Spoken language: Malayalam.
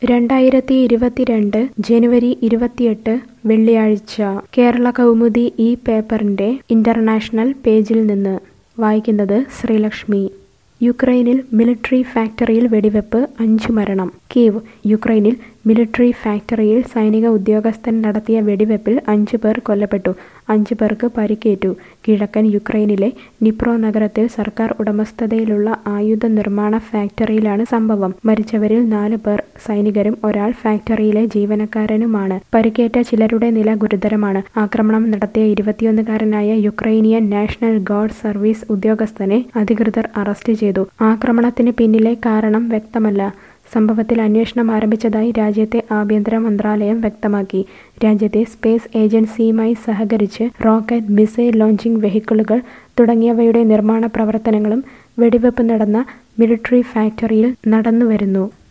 രണ്ടായിരത്തി ഇരുപത്തിരണ്ട് ജനുവരി ഇരുപത്തിയെട്ട് വെള്ളിയാഴ്ച കേരള കൗമുദി ഈ പേപ്പറിന്റെ ഇന്റർനാഷണൽ പേജിൽ നിന്ന് വായിക്കുന്നത് ശ്രീലക്ഷ്മി യുക്രൈനിൽ മിലിറ്ററി ഫാക്ടറിയിൽ വെടിവെപ്പ് അഞ്ചു മരണം കീവ് യുക്രൈനിൽ മിലിറ്ററി ഫാക്ടറിയിൽ സൈനിക ഉദ്യോഗസ്ഥൻ നടത്തിയ വെടിവെപ്പിൽ അഞ്ചു പേർ കൊല്ലപ്പെട്ടു അഞ്ചു പേർക്ക് പരിക്കേറ്റു കിഴക്കൻ യുക്രൈനിലെ നിപ്രോ നഗരത്തിൽ സർക്കാർ ഉടമസ്ഥതയിലുള്ള ആയുധ നിർമ്മാണ ഫാക്ടറിയിലാണ് സംഭവം മരിച്ചവരിൽ നാല് പേർ സൈനികരും ഒരാൾ ഫാക്ടറിയിലെ ജീവനക്കാരനുമാണ് പരിക്കേറ്റ ചിലരുടെ നില ഗുരുതരമാണ് ആക്രമണം നടത്തിയ ഇരുപത്തിയൊന്നുകാരനായ യുക്രൈനിയൻ നാഷണൽ ഗാർഡ് സർവീസ് ഉദ്യോഗസ്ഥനെ അധികൃതർ അറസ്റ്റ് ചെയ്തു ആക്രമണത്തിന് പിന്നിലെ കാരണം വ്യക്തമല്ല സംഭവത്തിൽ അന്വേഷണം ആരംഭിച്ചതായി രാജ്യത്തെ ആഭ്യന്തര മന്ത്രാലയം വ്യക്തമാക്കി രാജ്യത്തെ സ്പേസ് ഏജൻസിയുമായി സഹകരിച്ച് റോക്കറ്റ് മിസൈൽ ലോഞ്ചിംഗ് വെഹിക്കിളുകൾ തുടങ്ങിയവയുടെ നിർമ്മാണ പ്രവർത്തനങ്ങളും വെടിവെപ്പ് നടന്ന മിലിറ്ററി ഫാക്ടറിയിൽ നടന്നുവരുന്നു